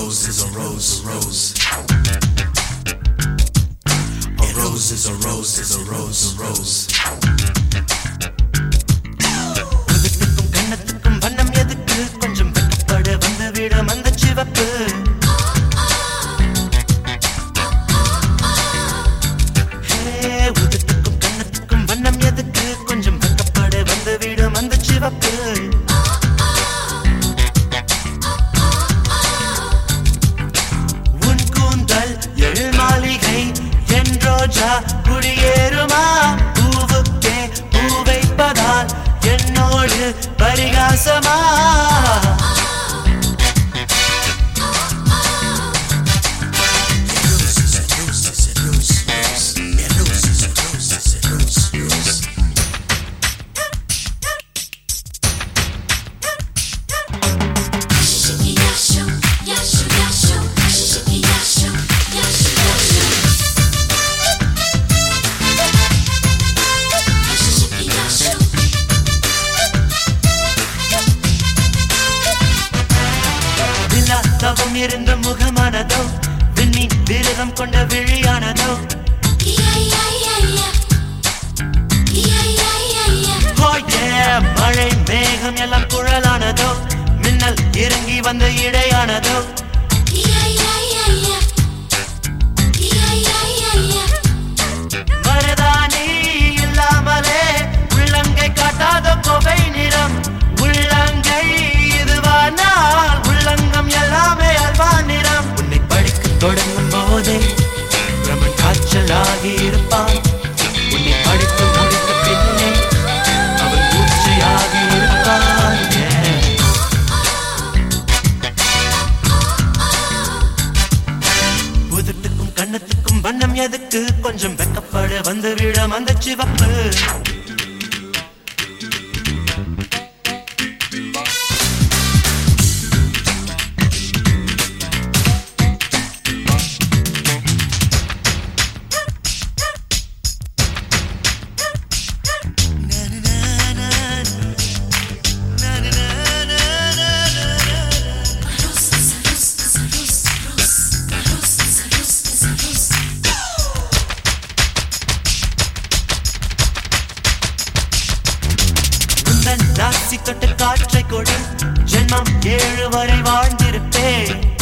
rose is a rose, a rose. A rose is a rose is a rose, a rose. உதட்டுக்கும் கண்ணத்துக்கும் வண்ணம் எதுக்கு கொஞ்சம் வெக்கப்பட வந்து விடும் அந்த சிவப்பு ஹே, உதட்டுக்கும் கண்ணத்துக்கும் வண்ணம் எதுக்கு கொஞ்சம் வெக்கப்பட வந்து விடும் அந்த சிவப்பு உன் கூந்தல் எழ் மாளிகை என் ரோஜா குடியேறுமா பூவுக்கே பூ வைப்பதால் என்னோடு பரிகாசமா Roses and roses and rose, rose. Yeah, roses and roses and rose, rose. Yashu, yashu, yashu, yashu, yashu, yashu. Yashu, விழா தவம் இருந்த முகமானதோ விண்ணி விரதம் கொண்ட விழியானதோ yeah, yeah, yeah, yeah. Yeah, yeah, yeah, yeah. Oh yeah, மழை மேகம் எல்லாம் குழலானதோ மின்னல் இறங்கி வந்த இடையானதோ Yeah, yeah, yeah, yeah. Yeah, yeah, yeah, yeah. மருதாணி இல்லாமலே உள்ளங்கை காட்டாத கோவை நிறம் உள்ளங்கை இதுவானால் உள்ளங்கம் எல்லாமே அல்வா நிறம் உன்னை படிக்க தொடங்கும் போதே பிரமன் காய்ச்சலாகி இருப்பான் உன்னை படித்து முடித்த பின்னே அவன் மூச்சையாகி இருப்பான் yeah. உதட்டுக்கும் கண்ணத்துக்கும் வண்ணம் எதுக்கு கொஞ்சம் வெக்கப்பட வந்து விழும் அந்த சிவப்பு உந்தன் ராசி தொட்டு காற்றை கொடு ஜென்மம் ஏழு வரை வாழ்ந்திருப்பேன்